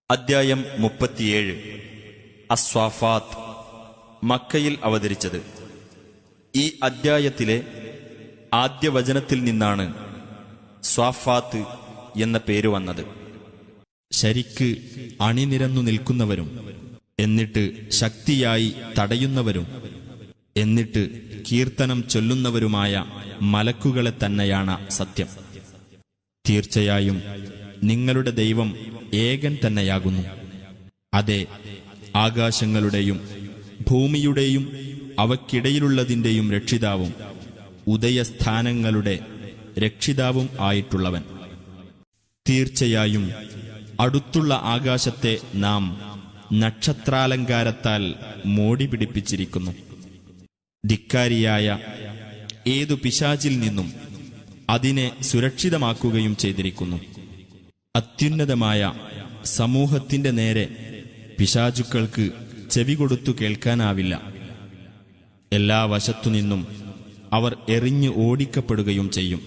അദ്ധ്യായം മുപ്പത്തിയേഴ് അസ്വാഫാത്ത് മക്കയിൽ അവതരിച്ചത് ഈ അദ്ധ്യായത്തിലെ ആദ്യ വചനത്തിൽ നിന്നാണ് സ്വാഫാത്ത് എന്ന പേര് വന്നത് ശരിക്ക് അണിനിരന്നു നിൽക്കുന്നവരും എന്നിട്ട് ശക്തിയായി തടയുന്നവരും എന്നിട്ട് കീർത്തനം ചൊല്ലുന്നവരുമായ മലക്കുകളെ തന്നെയാണ് സത്യം തീർച്ചയായും നിങ്ങളുടെ ദൈവം ഏകൻ തന്നെയാകുന്നു അതെ ആകാശങ്ങളുടെയും ഭൂമിയുടെയും അവക്കിടയിലുള്ളതിന്റെയും രക്ഷിതാവും ഉദയസ്ഥാനങ്ങളുടെ രക്ഷിതാവും ആയിട്ടുള്ളവൻ തീർച്ചയായും അടുത്തുള്ള ആകാശത്തെ നാം നക്ഷത്രാലങ്കാരത്താൽ മോടി പിടിപ്പിച്ചിരിക്കുന്നു ധിക്കാരിയായ ഏതു പിശാചിൽ നിന്നും അതിനെ സുരക്ഷിതമാക്കുകയും ചെയ്തിരിക്കുന്നു അത്യുന്നതമായ സമൂഹത്തിന്റെ നേരെ പിശാചുക്കൾക്ക് ചെവി കൊടുത്തു കേൾക്കാനാവില്ല എല്ലാ വശത്തുനിന്നും അവർ എറിഞ്ഞു ഓടിക്കപ്പെടുകയും ചെയ്യും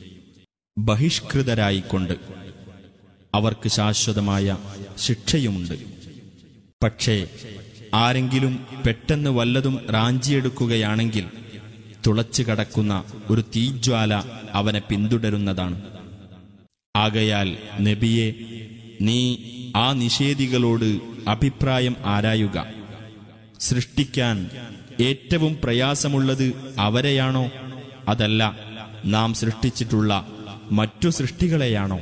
ബഹിഷ്കൃതരായിക്കൊണ്ട് അവർക്ക് ശാശ്വതമായ ശിക്ഷയുമുണ്ട് പക്ഷേ ആരെങ്കിലും പെട്ടെന്ന് വല്ലതും റാഞ്ചിയെടുക്കുകയാണെങ്കിൽ തുളച്ചു കടക്കുന്ന ഒരു തീജ്വാല അവനെ പിന്തുടരുന്നതാണ് ആകയാൽ നബിയെ നീ ആ നിഷേധികളോട് അഭിപ്രായം ആരായുക സൃഷ്ടിക്കാൻ ഏറ്റവും പ്രയാസമുള്ളത് അവരെയാണോ അതല്ല നാം സൃഷ്ടിച്ചിട്ടുള്ള മറ്റു സൃഷ്ടികളെയാണോ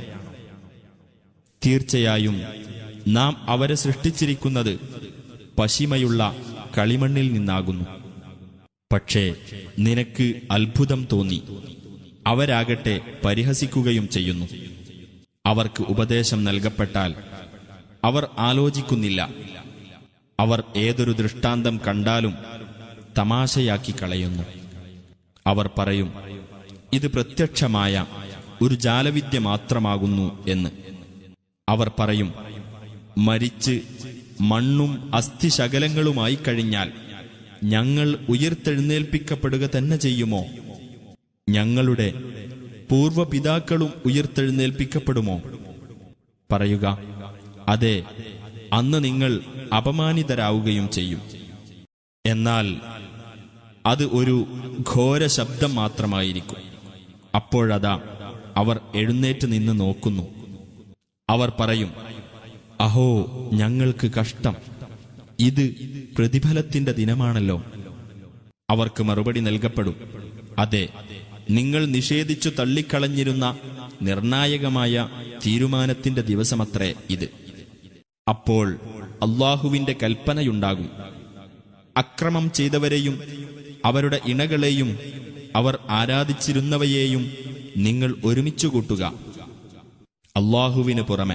തീർച്ചയായും നാം അവരെ സൃഷ്ടിച്ചിരിക്കുന്നത് പശിമയുള്ള കളിമണ്ണിൽ നിന്നാകുന്നു പക്ഷേ നിനക്ക് അത്ഭുതം തോന്നി അവരാകട്ടെ പരിഹസിക്കുകയും ചെയ്യുന്നു അവർക്ക് ഉപദേശം നൽകപ്പെട്ടാൽ അവർ ആലോചിക്കുന്നില്ല അവർ ഏതൊരു ദൃഷ്ടാന്തം കണ്ടാലും തമാശയാക്കി കളയുന്നു അവർ പറയും ഇത് പ്രത്യക്ഷമായ ഒരു ജാലവിദ്യ മാത്രമാകുന്നു എന്ന് അവർ പറയും മരിച്ച് മണ്ണും അസ്ഥിശകലങ്ങളുമായി കഴിഞ്ഞാൽ ഞങ്ങൾ ഉയർത്തെഴുന്നേൽപ്പിക്കപ്പെടുക തന്നെ ചെയ്യുമോ ഞങ്ങളുടെ പൂർവപിതാക്കളും ഉയർത്തെഴുന്നേൽപ്പിക്കപ്പെടുമോ പറയുക അതെ അന്ന് നിങ്ങൾ അപമാനിതരാവുകയും ചെയ്യും എന്നാൽ അത് ഒരു ഘോര ശബ്ദം മാത്രമായിരിക്കും അപ്പോഴതാ അവർ എഴുന്നേറ്റ് നിന്ന് നോക്കുന്നു അവർ പറയും അഹോ ഞങ്ങൾക്ക് കഷ്ടം ഇത് പ്രതിഫലത്തിന്റെ ദിനമാണല്ലോ അവർക്ക് മറുപടി നൽകപ്പെടും അതെ നിങ്ങൾ നിഷേധിച്ചു തള്ളിക്കളഞ്ഞിരുന്ന നിർണായകമായ തീരുമാനത്തിന്റെ ദിവസമത്രേ ഇത് അപ്പോൾ അള്ളാഹുവിന്റെ കൽപ്പനയുണ്ടാകും അക്രമം ചെയ്തവരെയും അവരുടെ ഇണകളെയും അവർ ആരാധിച്ചിരുന്നവയെയും നിങ്ങൾ ഒരുമിച്ചു കൂട്ടുക അള്ളാഹുവിന് പുറമെ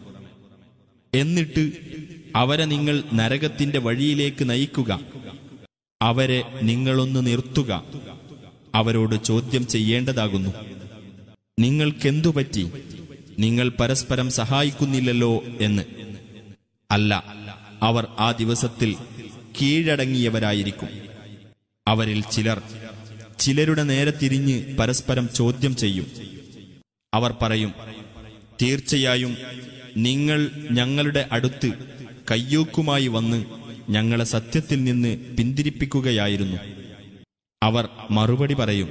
എന്നിട്ട് അവരെ നിങ്ങൾ നരകത്തിന്റെ വഴിയിലേക്ക് നയിക്കുക അവരെ നിങ്ങളൊന്ന് നിർത്തുക അവരോട് ചോദ്യം ചെയ്യേണ്ടതാകുന്നു നിങ്ങൾക്കെന്തു പറ്റി നിങ്ങൾ പരസ്പരം സഹായിക്കുന്നില്ലല്ലോ എന്ന് അല്ല അവർ ആ ദിവസത്തിൽ കീഴടങ്ങിയവരായിരിക്കും അവരിൽ ചിലർ ചിലരുടെ നേരെ തിരിഞ്ഞ് പരസ്പരം ചോദ്യം ചെയ്യും അവർ പറയും തീർച്ചയായും നിങ്ങൾ ഞങ്ങളുടെ അടുത്ത് കയ്യൂക്കുമായി വന്ന് ഞങ്ങളെ സത്യത്തിൽ നിന്ന് പിന്തിരിപ്പിക്കുകയായിരുന്നു അവർ മറുപടി പറയും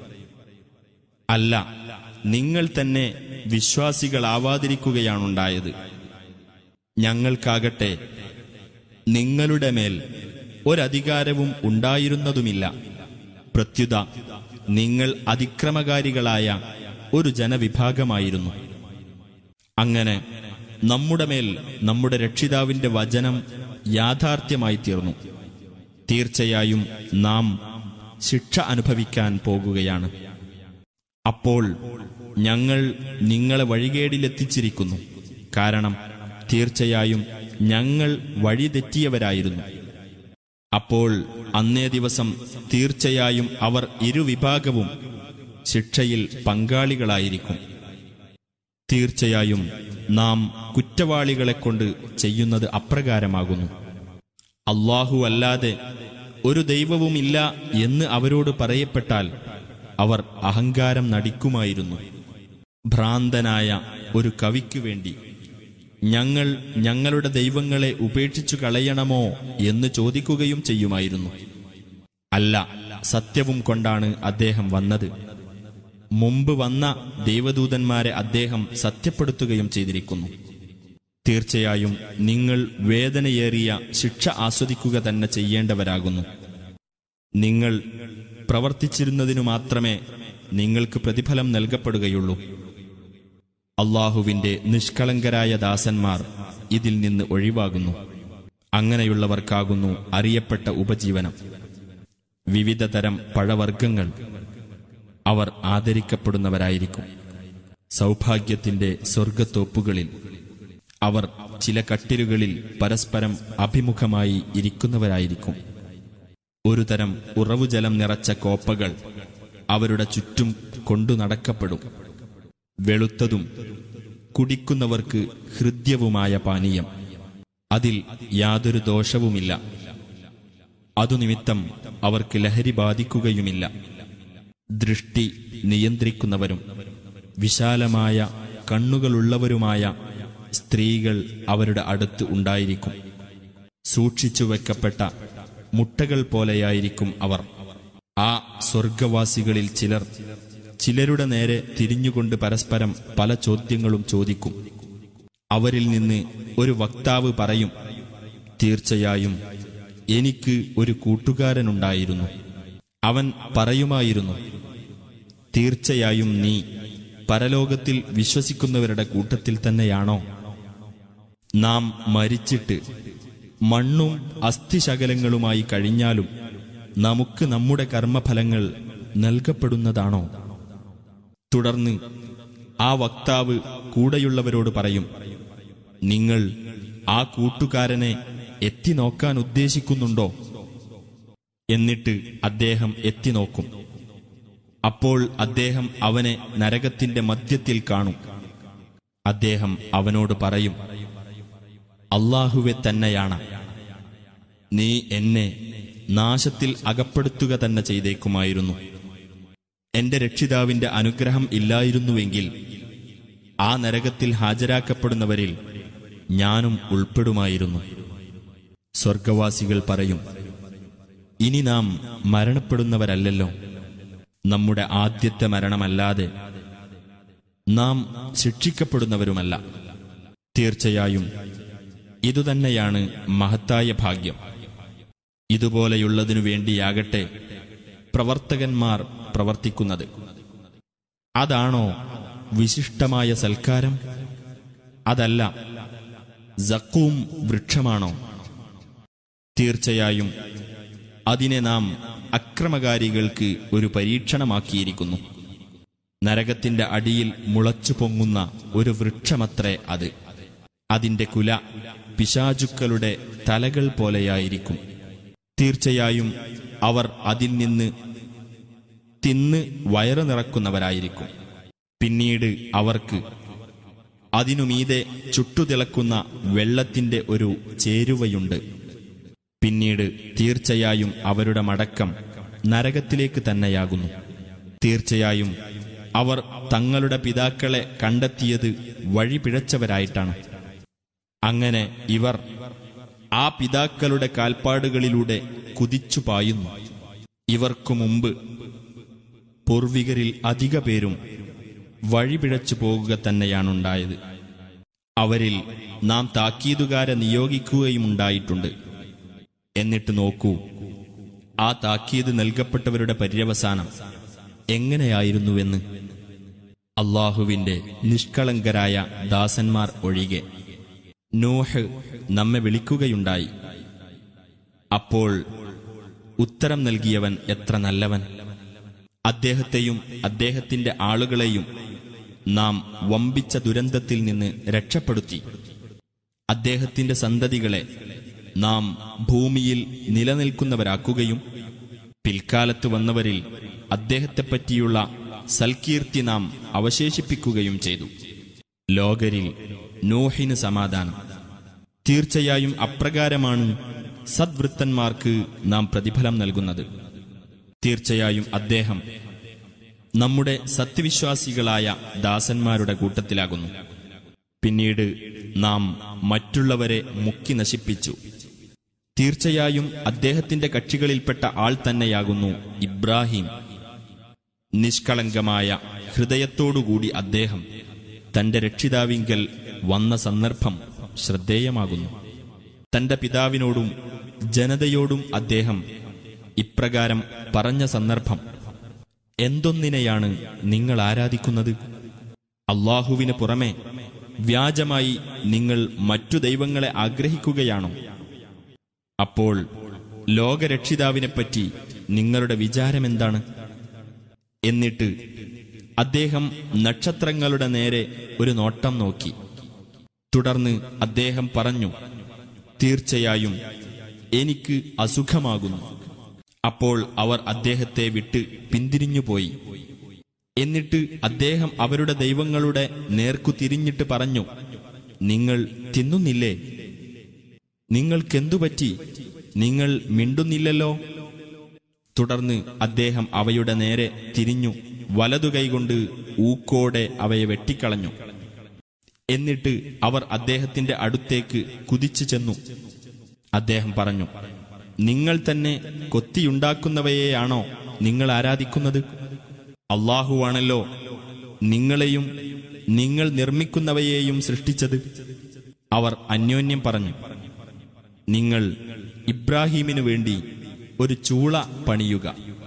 അല്ല നിങ്ങൾ തന്നെ വിശ്വാസികളാവാതിരിക്കുകയാണുണ്ടായത് ഞങ്ങൾക്കാകട്ടെ നിങ്ങളുടെ മേൽ ഒരധികാരവും ഉണ്ടായിരുന്നതുമില്ല പ്രത്യുത നിങ്ങൾ അതിക്രമകാരികളായ ഒരു ജനവിഭാഗമായിരുന്നു അങ്ങനെ നമ്മുടെ മേൽ നമ്മുടെ രക്ഷിതാവിന്റെ വചനം യാഥാർത്ഥ്യമായി തീർന്നു തീർച്ചയായും നാം ശിക്ഷ അനുഭവിക്കാൻ പോകുകയാണ് അപ്പോൾ ഞങ്ങൾ നിങ്ങളെ വഴികേടിലെത്തിച്ചിരിക്കുന്നു കാരണം തീർച്ചയായും ഞങ്ങൾ വഴിതെറ്റിയവരായിരുന്നു അപ്പോൾ അന്നേ ദിവസം തീർച്ചയായും അവർ ഇരുവിഭാഗവും ശിക്ഷയിൽ പങ്കാളികളായിരിക്കും തീർച്ചയായും നാം കുറ്റവാളികളെക്കൊണ്ട് ചെയ്യുന്നത് അപ്രകാരമാകുന്നു അള്ളാഹു അല്ലാതെ ഒരു ദൈവവുമില്ല എന്ന് അവരോട് പറയപ്പെട്ടാൽ അവർ അഹങ്കാരം നടിക്കുമായിരുന്നു ഭ്രാന്തനായ ഒരു കവിക്കു വേണ്ടി ഞങ്ങൾ ഞങ്ങളുടെ ദൈവങ്ങളെ ഉപേക്ഷിച്ചു കളയണമോ എന്ന് ചോദിക്കുകയും ചെയ്യുമായിരുന്നു അല്ല സത്യവും കൊണ്ടാണ് അദ്ദേഹം വന്നത് മുമ്പ് വന്ന ദൈവദൂതന്മാരെ അദ്ദേഹം സത്യപ്പെടുത്തുകയും ചെയ്തിരിക്കുന്നു തീർച്ചയായും നിങ്ങൾ വേദനയേറിയ ശിക്ഷ ആസ്വദിക്കുക തന്നെ ചെയ്യേണ്ടവരാകുന്നു നിങ്ങൾ പ്രവർത്തിച്ചിരുന്നതിനു മാത്രമേ നിങ്ങൾക്ക് പ്രതിഫലം നൽകപ്പെടുകയുള്ളൂ അള്ളാഹുവിന്റെ നിഷ്കളങ്കരായ ദാസന്മാർ ഇതിൽ നിന്ന് ഒഴിവാകുന്നു അങ്ങനെയുള്ളവർക്കാകുന്നു അറിയപ്പെട്ട ഉപജീവനം വിവിധ തരം പഴവർഗ്ഗങ്ങൾ അവർ ആദരിക്കപ്പെടുന്നവരായിരിക്കും സൗഭാഗ്യത്തിന്റെ സ്വർഗത്തോപ്പുകളിൽ അവർ ചില കട്ടിലുകളിൽ പരസ്പരം അഭിമുഖമായി ഇരിക്കുന്നവരായിരിക്കും ഒരു തരം ഉറവുജലം നിറച്ച കോപ്പകൾ അവരുടെ ചുറ്റും കൊണ്ടു നടക്കപ്പെടും വെളുത്തതും കുടിക്കുന്നവർക്ക് ഹൃദ്യവുമായ പാനീയം അതിൽ യാതൊരു ദോഷവുമില്ല അതുനിമിത്തം അവർക്ക് ലഹരി ബാധിക്കുകയുമില്ല ദൃഷ്ടി നിയന്ത്രിക്കുന്നവരും വിശാലമായ കണ്ണുകളുള്ളവരുമായ സ്ത്രീകൾ അവരുടെ അടുത്ത് ഉണ്ടായിരിക്കും സൂക്ഷിച്ചു വെക്കപ്പെട്ട മുട്ടകൾ പോലെയായിരിക്കും അവർ ആ സ്വർഗവാസികളിൽ ചിലർ ചിലരുടെ നേരെ തിരിഞ്ഞുകൊണ്ട് പരസ്പരം പല ചോദ്യങ്ങളും ചോദിക്കും അവരിൽ നിന്ന് ഒരു വക്താവ് പറയും തീർച്ചയായും എനിക്ക് ഒരു കൂട്ടുകാരനുണ്ടായിരുന്നു അവൻ പറയുമായിരുന്നു തീർച്ചയായും നീ പരലോകത്തിൽ വിശ്വസിക്കുന്നവരുടെ കൂട്ടത്തിൽ തന്നെയാണോ നാം മരിച്ചിട്ട് മണ്ണും അസ്ഥിശകലങ്ങളുമായി കഴിഞ്ഞാലും നമുക്ക് നമ്മുടെ കർമ്മഫലങ്ങൾ നൽകപ്പെടുന്നതാണോ തുടർന്ന് ആ വക്താവ് കൂടെയുള്ളവരോട് പറയും നിങ്ങൾ ആ കൂട്ടുകാരനെ എത്തി നോക്കാൻ ഉദ്ദേശിക്കുന്നുണ്ടോ എന്നിട്ട് അദ്ദേഹം എത്തി നോക്കും അപ്പോൾ അദ്ദേഹം അവനെ നരകത്തിന്റെ മധ്യത്തിൽ കാണും അദ്ദേഹം അവനോട് പറയും അള്ളാഹുവെ തന്നെയാണ് നീ എന്നെ നാശത്തിൽ അകപ്പെടുത്തുക തന്നെ ചെയ്തേക്കുമായിരുന്നു എന്റെ രക്ഷിതാവിന്റെ അനുഗ്രഹം ഇല്ലായിരുന്നുവെങ്കിൽ ആ നരകത്തിൽ ഹാജരാക്കപ്പെടുന്നവരിൽ ഞാനും ഉൾപ്പെടുമായിരുന്നു സ്വർഗവാസികൾ പറയും ഇനി നാം മരണപ്പെടുന്നവരല്ലല്ലോ നമ്മുടെ ആദ്യത്തെ മരണമല്ലാതെ നാം ശിക്ഷിക്കപ്പെടുന്നവരുമല്ല തീർച്ചയായും ഇതുതന്നെയാണ് മഹത്തായ ഭാഗ്യം ഇതുപോലെയുള്ളതിനു വേണ്ടിയാകട്ടെ പ്രവർത്തകന്മാർ പ്രവർത്തിക്കുന്നത് അതാണോ വിശിഷ്ടമായ സൽക്കാരം അതല്ല സക്കൂം വൃക്ഷമാണോ തീർച്ചയായും അതിനെ നാം അക്രമകാരികൾക്ക് ഒരു പരീക്ഷണമാക്കിയിരിക്കുന്നു നരകത്തിന്റെ അടിയിൽ മുളച്ചു പൊങ്ങുന്ന ഒരു വൃക്ഷമത്രേ അത് അതിന്റെ കുല പിശാചുക്കളുടെ തലകൾ പോലെയായിരിക്കും തീർച്ചയായും അവർ അതിൽ നിന്ന് തിന്ന് വയറു നിറക്കുന്നവരായിരിക്കും പിന്നീട് അവർക്ക് അതിനുമീതെ ചുട്ടുതിളക്കുന്ന വെള്ളത്തിന്റെ ഒരു ചേരുവയുണ്ട് പിന്നീട് തീർച്ചയായും അവരുടെ മടക്കം നരകത്തിലേക്ക് തന്നെയാകുന്നു തീർച്ചയായും അവർ തങ്ങളുടെ പിതാക്കളെ കണ്ടെത്തിയത് വഴിപിഴച്ചവരായിട്ടാണ് അങ്ങനെ ഇവർ ആ പിതാക്കളുടെ കാൽപ്പാടുകളിലൂടെ കുതിച്ചു പായുന്നു ഇവർക്കു മുമ്പ് പൂർവികരിൽ അധിക പേരും വഴിപിഴച്ചു പോകുക തന്നെയാണുണ്ടായത് അവരിൽ നാം താക്കീതുകാരെ നിയോഗിക്കുകയുമുണ്ടായിട്ടുണ്ട് എന്നിട്ട് നോക്കൂ ആ താക്കീത് നൽകപ്പെട്ടവരുടെ പര്യവസാനം എങ്ങനെയായിരുന്നുവെന്ന് അള്ളാഹുവിന്റെ നിഷ്കളങ്കരായ ദാസന്മാർ ഒഴികെ നോഹ് നമ്മെ വിളിക്കുകയുണ്ടായി അപ്പോൾ ഉത്തരം നൽകിയവൻ എത്ര നല്ലവൻ അദ്ദേഹത്തെയും അദ്ദേഹത്തിന്റെ ആളുകളെയും നാം വമ്പിച്ച ദുരന്തത്തിൽ നിന്ന് രക്ഷപ്പെടുത്തി അദ്ദേഹത്തിന്റെ സന്തതികളെ നാം ഭൂമിയിൽ നിലനിൽക്കുന്നവരാക്കുകയും പിൽക്കാലത്ത് വന്നവരിൽ അദ്ദേഹത്തെപ്പറ്റിയുള്ള സൽകീർത്തി നാം അവശേഷിപ്പിക്കുകയും ചെയ്തു ലോകരിൽ നോഹിന് സമാധാനം തീർച്ചയായും അപ്രകാരമാണ് സദ്വൃത്തന്മാർക്ക് നാം പ്രതിഫലം നൽകുന്നത് തീർച്ചയായും അദ്ദേഹം നമ്മുടെ സത്യവിശ്വാസികളായ ദാസന്മാരുടെ കൂട്ടത്തിലാകുന്നു പിന്നീട് നാം മറ്റുള്ളവരെ മുക്കി നശിപ്പിച്ചു തീർച്ചയായും അദ്ദേഹത്തിന്റെ കക്ഷികളിൽപ്പെട്ട ആൾ തന്നെയാകുന്നു ഇബ്രാഹിം നിഷ്കളങ്കമായ ഹൃദയത്തോടുകൂടി അദ്ദേഹം തന്റെ രക്ഷിതാവിങ്കൽ വന്ന സന്ദർഭം ശ്രദ്ധേയമാകുന്നു തന്റെ പിതാവിനോടും ജനതയോടും അദ്ദേഹം ഇപ്രകാരം പറഞ്ഞ സന്ദർഭം എന്തൊന്നിനെയാണ് നിങ്ങൾ ആരാധിക്കുന്നത് അള്ളാഹുവിന് പുറമെ വ്യാജമായി നിങ്ങൾ മറ്റു ദൈവങ്ങളെ ആഗ്രഹിക്കുകയാണോ അപ്പോൾ ലോകരക്ഷിതാവിനെപ്പറ്റി നിങ്ങളുടെ വിചാരമെന്താണ് എന്നിട്ട് അദ്ദേഹം നക്ഷത്രങ്ങളുടെ നേരെ ഒരു നോട്ടം നോക്കി തുടർന്ന് അദ്ദേഹം പറഞ്ഞു തീർച്ചയായും എനിക്ക് അസുഖമാകുന്നു അപ്പോൾ അവർ അദ്ദേഹത്തെ വിട്ട് പിന്തിരിഞ്ഞുപോയി എന്നിട്ട് അദ്ദേഹം അവരുടെ ദൈവങ്ങളുടെ നേർക്കു തിരിഞ്ഞിട്ട് പറഞ്ഞു നിങ്ങൾ തിന്നുന്നില്ലേ നിങ്ങൾക്കെന്തുപറ്റി നിങ്ങൾ മിണ്ടുന്നില്ലല്ലോ തുടർന്ന് അദ്ദേഹം അവയുടെ നേരെ തിരിഞ്ഞു വലതു കൈകൊണ്ട് ഊക്കോടെ അവയെ വെട്ടിക്കളഞ്ഞു എന്നിട്ട് അവർ അദ്ദേഹത്തിന്റെ അടുത്തേക്ക് കുതിച്ചു ചെന്നു അദ്ദേഹം പറഞ്ഞു നിങ്ങൾ തന്നെ കൊത്തിയുണ്ടാക്കുന്നവയെയാണോ നിങ്ങൾ ആരാധിക്കുന്നത് അള്ളാഹുവാണല്ലോ നിങ്ങളെയും നിങ്ങൾ നിർമ്മിക്കുന്നവയെയും സൃഷ്ടിച്ചത് അവർ അന്യോന്യം പറഞ്ഞു നിങ്ങൾ ഇബ്രാഹീമിനു വേണ്ടി ഒരു ചൂള പണിയുക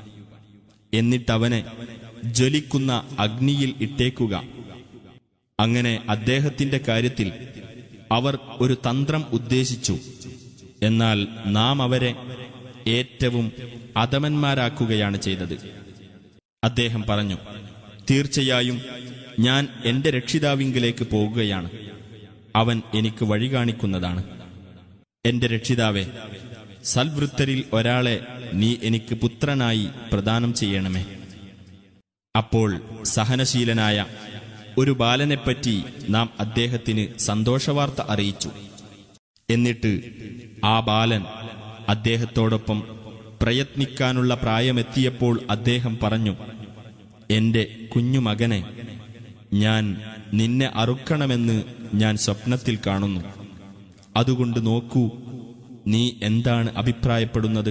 എന്നിട്ടവനെ ജ്വലിക്കുന്ന അഗ്നിയിൽ ഇട്ടേക്കുക അങ്ങനെ അദ്ദേഹത്തിന്റെ കാര്യത്തിൽ അവർ ഒരു തന്ത്രം ഉദ്ദേശിച്ചു എന്നാൽ നാം അവരെ ഏറ്റവും അധമന്മാരാക്കുകയാണ് ചെയ്തത് അദ്ദേഹം പറഞ്ഞു തീർച്ചയായും ഞാൻ എന്റെ രക്ഷിതാവിങ്കിലേക്ക് പോകുകയാണ് അവൻ എനിക്ക് വഴി കാണിക്കുന്നതാണ് എന്റെ രക്ഷിതാവെ സൽവൃത്തരിൽ ഒരാളെ നീ എനിക്ക് പുത്രനായി പ്രദാനം ചെയ്യണമേ അപ്പോൾ സഹനശീലനായ ഒരു ബാലനെപ്പറ്റി നാം അദ്ദേഹത്തിന് സന്തോഷവാർത്ത അറിയിച്ചു എന്നിട്ട് ആ ബാലൻ അദ്ദേഹത്തോടൊപ്പം പ്രയത്നിക്കാനുള്ള പ്രായമെത്തിയപ്പോൾ അദ്ദേഹം പറഞ്ഞു എന്റെ കുഞ്ഞുമകനെ ഞാൻ നിന്നെ അറുക്കണമെന്ന് ഞാൻ സ്വപ്നത്തിൽ കാണുന്നു അതുകൊണ്ട് നോക്കൂ നീ എന്താണ് അഭിപ്രായപ്പെടുന്നത്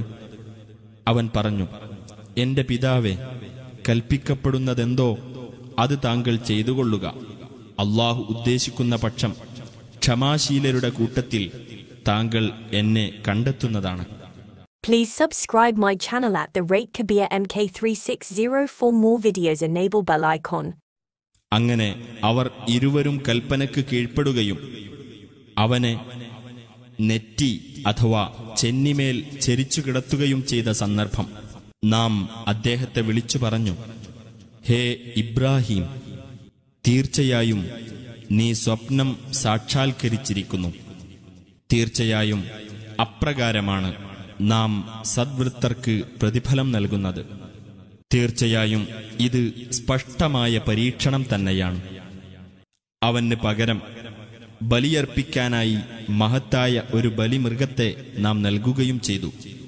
അവൻ പറഞ്ഞു എന്റെ പിതാവെ കൽപ്പിക്കപ്പെടുന്നതെന്തോ അത് താങ്കൾ ചെയ്തുകൊള്ളുക അള്ളാഹു ഉദ്ദേശിക്കുന്ന പക്ഷം ക്ഷമാശീലരുടെ കൂട്ടത്തിൽ താങ്കൾ എന്നെ കണ്ടെത്തുന്നതാണ് Please subscribe my channel at the rate Kabir MK360 for more videos. Enable bell icon. അങ്ങനെ അവർ ഇരുവരും കൽപ്പനയ്ക്ക് കീഴ്പ്പെടുകയും അവനെ നെറ്റി അഥവാ ചെന്നിമേൽ ചെരിച്ചു കിടത്തുകയും ചെയ്ത സന്ദർഭം നാം അദ്ദേഹത്തെ വിളിച്ചു പറഞ്ഞു ഹേ ഇബ്രാഹിം തീർച്ചയായും നീ സ്വപ്നം സാക്ഷാത്കരിച്ചിരിക്കുന്നു തീർച്ചയായും അപ്രകാരമാണ് നാം സദ്വൃത്തർക്ക് പ്രതിഫലം നൽകുന്നത് തീർച്ചയായും ഇത് സ്പഷ്ടമായ പരീക്ഷണം തന്നെയാണ് അവന് പകരം ബലിയർപ്പിക്കാനായി മഹത്തായ ഒരു ബലിമൃഗത്തെ നാം നൽകുകയും ചെയ്തു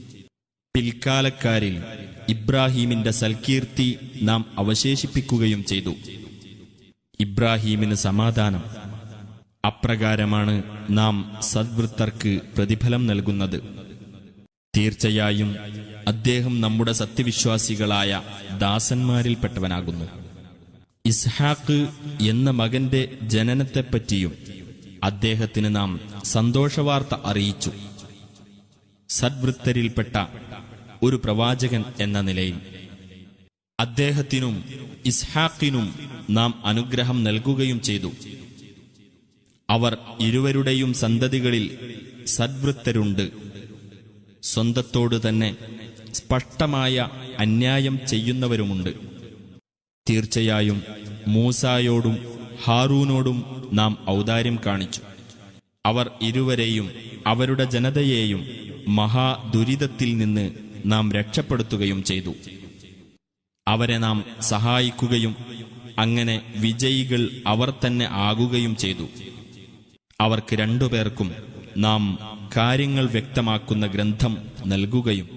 പിൽക്കാലക്കാരിൽ ഇബ്രാഹീമിന്റെ സൽകീർത്തി നാം അവശേഷിപ്പിക്കുകയും ചെയ്തു ഇബ്രാഹീമിന് സമാധാനം അപ്രകാരമാണ് നാം സദ്വൃത്തർക്ക് പ്രതിഫലം നൽകുന്നത് തീർച്ചയായും അദ്ദേഹം നമ്മുടെ സത്യവിശ്വാസികളായ ദാസന്മാരിൽപ്പെട്ടവനാകുന്നു ഇസ്ഹാക്ക് എന്ന മകന്റെ ജനനത്തെപ്പറ്റിയും അദ്ദേഹത്തിന് നാം സന്തോഷവാർത്ത അറിയിച്ചു സദ്വൃത്തരിൽപ്പെട്ട ഒരു പ്രവാചകൻ എന്ന നിലയിൽ അദ്ദേഹത്തിനും ഇസ്ഹാക്കിനും നാം അനുഗ്രഹം നൽകുകയും ചെയ്തു അവർ ഇരുവരുടെയും സന്തതികളിൽ സദ്വൃത്തരുണ്ട് സ്വന്തത്തോട് തന്നെ സ്പഷ്ടമായ അന്യായം ചെയ്യുന്നവരുമുണ്ട് തീർച്ചയായും മൂസായോടും ഹാറൂനോടും നാം ഔദാര്യം കാണിച്ചു അവർ ഇരുവരെയും അവരുടെ ജനതയെയും മഹാദുരിതത്തിൽ നിന്ന് നാം രക്ഷപ്പെടുത്തുകയും ചെയ്തു അവരെ നാം സഹായിക്കുകയും അങ്ങനെ വിജയികൾ അവർ തന്നെ ആകുകയും ചെയ്തു അവർക്ക് രണ്ടുപേർക്കും നാം കാര്യങ്ങൾ വ്യക്തമാക്കുന്ന ഗ്രന്ഥം നൽകുകയും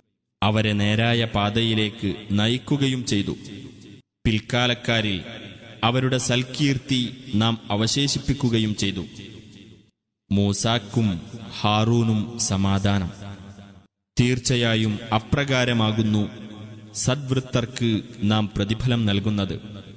അവരെ നേരായ പാതയിലേക്ക് നയിക്കുകയും ചെയ്തു പിൽക്കാലക്കാരിൽ അവരുടെ സൽകീർത്തി നാം അവശേഷിപ്പിക്കുകയും ചെയ്തു മൂസാക്കും ഹാറൂനും സമാധാനം തീർച്ചയായും അപ്രകാരമാകുന്നു സദ്വൃത്തർക്ക് നാം പ്രതിഫലം നൽകുന്നത്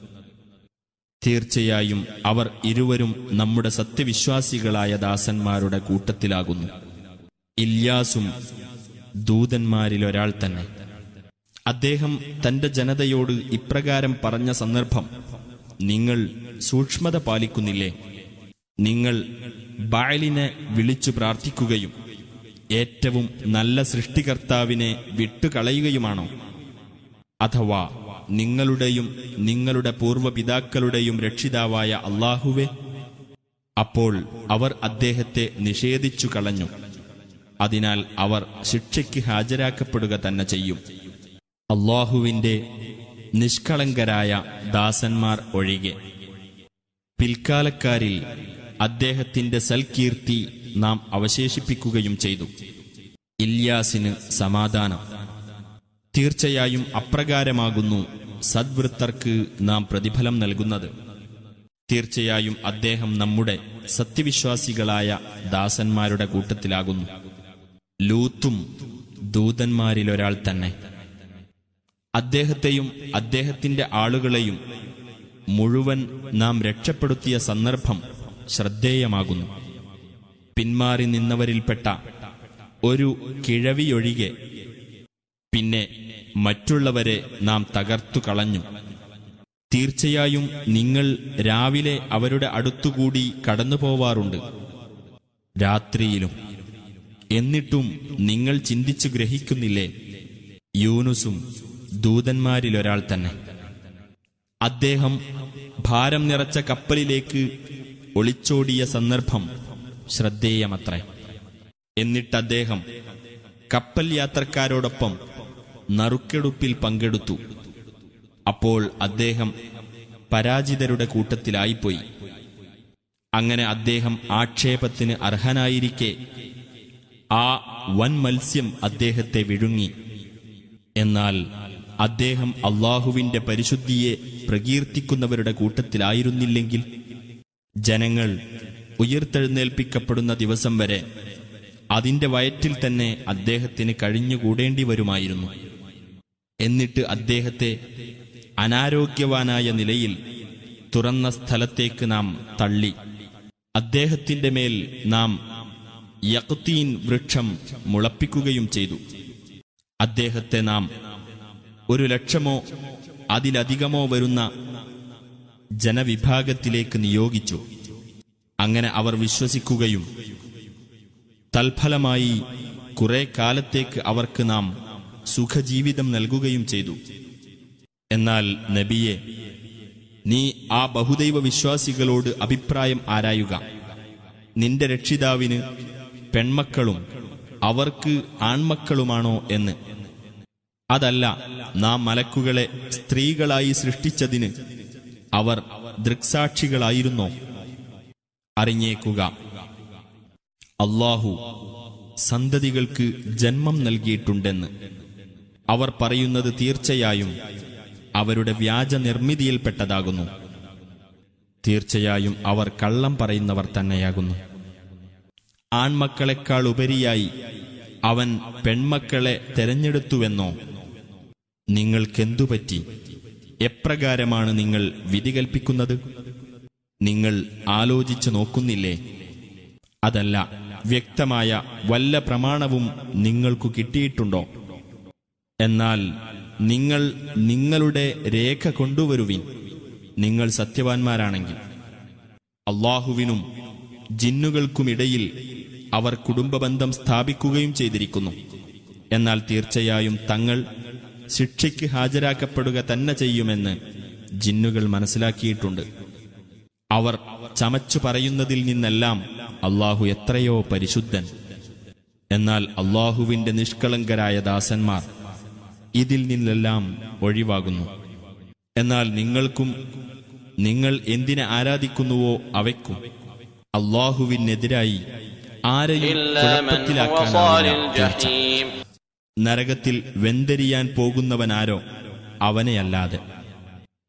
തീർച്ചയായും അവർ ഇരുവരും നമ്മുടെ സത്യവിശ്വാസികളായ ദാസന്മാരുടെ കൂട്ടത്തിലാകുന്നു ഇല്യാസും ദൂതന്മാരിലൊരാൾ തന്നെ അദ്ദേഹം തന്റെ ജനതയോട് ഇപ്രകാരം പറഞ്ഞ സന്ദർഭം നിങ്ങൾ സൂക്ഷ്മത പാലിക്കുന്നില്ലേ നിങ്ങൾ ബാലിനെ വിളിച്ചു പ്രാർത്ഥിക്കുകയും ഏറ്റവും നല്ല സൃഷ്ടികർത്താവിനെ വിട്ടുകളയുകയുമാണോ അഥവാ നിങ്ങളുടെയും നിങ്ങളുടെ പൂർവ്വപിതാക്കളുടെയും രക്ഷിതാവായ അള്ളാഹുവെ അപ്പോൾ അവർ അദ്ദേഹത്തെ നിഷേധിച്ചു കളഞ്ഞു അതിനാൽ അവർ ശിക്ഷയ്ക്ക് ഹാജരാക്കപ്പെടുക തന്നെ ചെയ്യും അള്ളാഹുവിന്റെ നിഷ്കളങ്കരായ ദാസന്മാർ ഒഴികെ പിൽക്കാലക്കാരിൽ അദ്ദേഹത്തിന്റെ സൽകീർത്തി നാം അവശേഷിപ്പിക്കുകയും ചെയ്തു ഇല്യാസിന് സമാധാനം തീർച്ചയായും അപ്രകാരമാകുന്നു സദ്വൃത്തർക്ക് നാം പ്രതിഫലം നൽകുന്നത് തീർച്ചയായും അദ്ദേഹം നമ്മുടെ സത്യവിശ്വാസികളായ ദാസന്മാരുടെ കൂട്ടത്തിലാകുന്നു ലൂത്തും ദൂതന്മാരിലൊരാൾ തന്നെ അദ്ദേഹത്തെയും അദ്ദേഹത്തിന്റെ ആളുകളെയും മുഴുവൻ നാം രക്ഷപ്പെടുത്തിയ സന്ദർഭം ശ്രദ്ധേയമാകുന്നു പിന്മാറി നിന്നവരിൽപ്പെട്ട ഒരു കിഴവിയൊഴികെ പിന്നെ മറ്റുള്ളവരെ നാം തകർത്തു കളഞ്ഞു തീർച്ചയായും നിങ്ങൾ രാവിലെ അവരുടെ അടുത്തുകൂടി കടന്നുപോവാറുണ്ട് രാത്രിയിലും എന്നിട്ടും നിങ്ങൾ ചിന്തിച്ചു ഗ്രഹിക്കുന്നില്ലേ യൂനുസും ദൂതന്മാരിലൊരാൾ തന്നെ അദ്ദേഹം ഭാരം നിറച്ച കപ്പലിലേക്ക് ഒളിച്ചോടിയ സന്ദർഭം ശ്രദ്ധേയമത്രേ എന്നിട്ട് അദ്ദേഹം കപ്പൽ യാത്രക്കാരോടൊപ്പം നറുക്കെടുപ്പിൽ പങ്കെടുത്തു അപ്പോൾ അദ്ദേഹം പരാജിതരുടെ കൂട്ടത്തിലായിപ്പോയി അങ്ങനെ അദ്ദേഹം ആക്ഷേപത്തിന് അർഹനായിരിക്കെ ആ വൻ മത്സ്യം അദ്ദേഹത്തെ വിഴുങ്ങി എന്നാൽ അദ്ദേഹം അള്ളാഹുവിന്റെ പരിശുദ്ധിയെ പ്രകീർത്തിക്കുന്നവരുടെ കൂട്ടത്തിലായിരുന്നില്ലെങ്കിൽ ജനങ്ങൾ ഉയർത്തെഴുന്നേൽപ്പിക്കപ്പെടുന്ന ദിവസം വരെ അതിന്റെ വയറ്റിൽ തന്നെ അദ്ദേഹത്തിന് കഴിഞ്ഞുകൂടേണ്ടി വരുമായിരുന്നു എന്നിട്ട് അദ്ദേഹത്തെ അനാരോഗ്യവാനായ നിലയിൽ തുറന്ന സ്ഥലത്തേക്ക് നാം തള്ളി അദ്ദേഹത്തിന്റെ മേൽ നാം യക്തീൻ വൃക്ഷം മുളപ്പിക്കുകയും ചെയ്തു അദ്ദേഹത്തെ നാം ഒരു ലക്ഷമോ അതിലധികമോ വരുന്ന ജനവിഭാഗത്തിലേക്ക് നിയോഗിച്ചു അങ്ങനെ അവർ വിശ്വസിക്കുകയും തൽഫലമായി കുറെ കാലത്തേക്ക് അവർക്ക് നാം സുഖജീവിതം നൽകുകയും ചെയ്തു എന്നാൽ നബിയെ നീ ആ ബഹുദൈവ വിശ്വാസികളോട് അഭിപ്രായം ആരായുക നിന്റെ രക്ഷിതാവിന് പെൺമക്കളും അവർക്ക് ആൺമക്കളുമാണോ എന്ന് അതല്ല നാം മലക്കുകളെ സ്ത്രീകളായി സൃഷ്ടിച്ചതിന് അവർ ദൃക്സാക്ഷികളായിരുന്നോ അറിഞ്ഞേക്കുക അള്ളാഹു സന്തതികൾക്ക് ജന്മം നൽകിയിട്ടുണ്ടെന്ന് അവർ പറയുന്നത് തീർച്ചയായും അവരുടെ വ്യാജ നിർമ്മിതിയിൽപ്പെട്ടതാകുന്നു തീർച്ചയായും അവർ കള്ളം പറയുന്നവർ തന്നെയാകുന്നു ആൺമക്കളെക്കാൾ ഉപരിയായി അവൻ പെൺമക്കളെ തെരഞ്ഞെടുത്തുവെന്നോ നിങ്ങൾക്കെന്തുപറ്റി എപ്രകാരമാണ് നിങ്ങൾ വിധി കൽപ്പിക്കുന്നത് നിങ്ങൾ ആലോചിച്ചു നോക്കുന്നില്ലേ അതല്ല വ്യക്തമായ വല്ല പ്രമാണവും നിങ്ങൾക്കു കിട്ടിയിട്ടുണ്ടോ എന്നാൽ നിങ്ങൾ നിങ്ങളുടെ രേഖ കൊണ്ടുവരുവിൻ നിങ്ങൾ സത്യവാൻമാരാണെങ്കിൽ അള്ളാഹുവിനും ജിന്നുകൾക്കുമിടയിൽ അവർ കുടുംബബന്ധം സ്ഥാപിക്കുകയും ചെയ്തിരിക്കുന്നു എന്നാൽ തീർച്ചയായും തങ്ങൾ ശിക്ഷയ്ക്ക് ഹാജരാക്കപ്പെടുക തന്നെ ചെയ്യുമെന്ന് ജിന്നുകൾ മനസ്സിലാക്കിയിട്ടുണ്ട് അവർ ചമച്ചു പറയുന്നതിൽ നിന്നെല്ലാം അള്ളാഹു എത്രയോ പരിശുദ്ധൻ എന്നാൽ അള്ളാഹുവിന്റെ നിഷ്കളങ്കരായ ദാസന്മാർ ഇതിൽ നിന്നെല്ലാം ഒഴിവാകുന്നു എന്നാൽ നിങ്ങൾക്കും നിങ്ങൾ എന്തിനെ ആരാധിക്കുന്നുവോ അവയ്ക്കും അള്ളാഹുവിനെതിരായി ആരെയും إلا من هو صال കുഴപ്പത്തിലാക്കാനാവില്ല തീർച്ച الجحيم നരകത്തിൽ വെന്തെരിയാൻ പോകുന്നവനാരോ അവനെയല്ലാതെ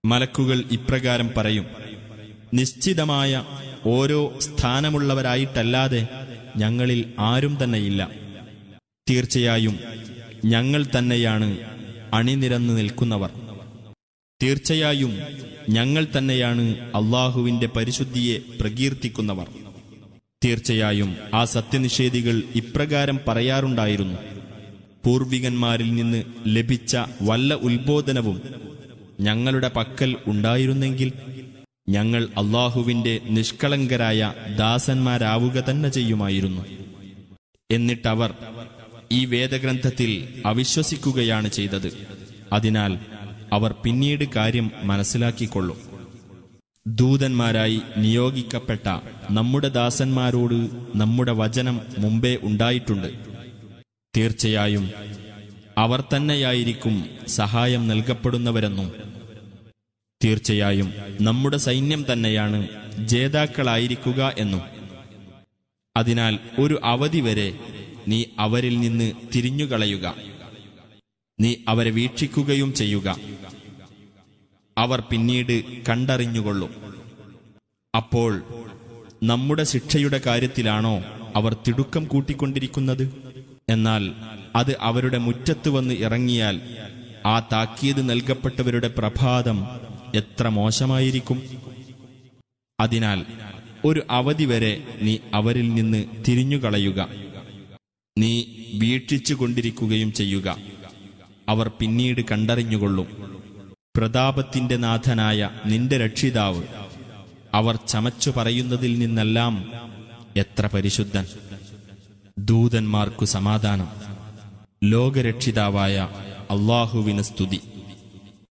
മലക്കുകൾ ഇപ്രകാരം പറയും നിശ്ചിതമായ ഓരോ സ്ഥാനമുള്ളവരായിട്ടല്ലാതെ ഞങ്ങളിൽ ആരും തന്നെയില്ല തീർച്ചയായും ഞങ്ങൾ തന്നെയാണ് അണിനിരന്നു നിൽക്കുന്നവർ തീർച്ചയായും ഞങ്ങൾ തന്നെയാണ് അള്ളാഹുവിന്റെ പരിശുദ്ധിയെ പ്രകീർത്തിക്കുന്നവർ തീർച്ചയായും ആ സത്യനിഷേധികൾ ഇപ്രകാരം പറയാറുണ്ടായിരുന്നു പൂർവികന്മാരിൽ നിന്ന് ലഭിച്ച വല്ല ഉത്ബോധനവും ഞങ്ങളുടെ പക്കൽ ഉണ്ടായിരുന്നെങ്കിൽ ഞങ്ങൾ അള്ളാഹുവിന്റെ നിഷ്കളങ്കരായ ദാസന്മാരാവുക തന്നെ ചെയ്യുമായിരുന്നു എന്നിട്ടവർ ഈ വേദഗ്രന്ഥത്തിൽ അവിശ്വസിക്കുകയാണ് ചെയ്തത് അതിനാൽ അവർ പിന്നീട് കാര്യം മനസ്സിലാക്കിക്കൊള്ളും ദൂതന്മാരായി നിയോഗിക്കപ്പെട്ട നമ്മുടെ ദാസന്മാരോട് നമ്മുടെ വചനം മുമ്പേ ഉണ്ടായിട്ടുണ്ട് തീർച്ചയായും അവർ തന്നെയായിരിക്കും സഹായം നൽകപ്പെടുന്നവരെന്നും തീർച്ചയായും നമ്മുടെ സൈന്യം തന്നെയാണ് ജേതാക്കളായിരിക്കുക എന്നും അതിനാൽ ഒരു അവധി വരെ നീ അവരിൽ നിന്ന് തിരിഞ്ഞുകളയുക നീ അവരെ വീക്ഷിക്കുകയും ചെയ്യുക അവർ പിന്നീട് കണ്ടറിഞ്ഞുകൊള്ളും അപ്പോൾ നമ്മുടെ ശിക്ഷയുടെ കാര്യത്തിലാണോ അവർ തിടുക്കം കൂട്ടിക്കൊണ്ടിരിക്കുന്നത് എന്നാൽ അത് അവരുടെ മുറ്റത്ത് വന്ന് ഇറങ്ങിയാൽ ആ താക്കീത് നൽകപ്പെട്ടവരുടെ പ്രഭാതം എത്ര മോശമായിരിക്കും അതിനാൽ ഒരു അവധി വരെ നീ അവരിൽ നിന്ന് തിരിഞ്ഞുകളയുക നീ വീക്ഷിച്ചുകൊണ്ടിരിക്കുകയും ചെയ്യുക അവർ പിന്നീട് കണ്ടറിഞ്ഞുകൊള്ളും പ്രതാപത്തിന്റെ നാഥനായ നിന്റെ രക്ഷിതാവ് അവർ ചമച്ചു പറയുന്നതിൽ നിന്നെല്ലാം എത്ര പരിശുദ്ധൻ ദൂതന്മാർക്കു സമാധാനം ലോകരക്ഷിതാവായ അള്ളാഹുവിന് സ്തുതി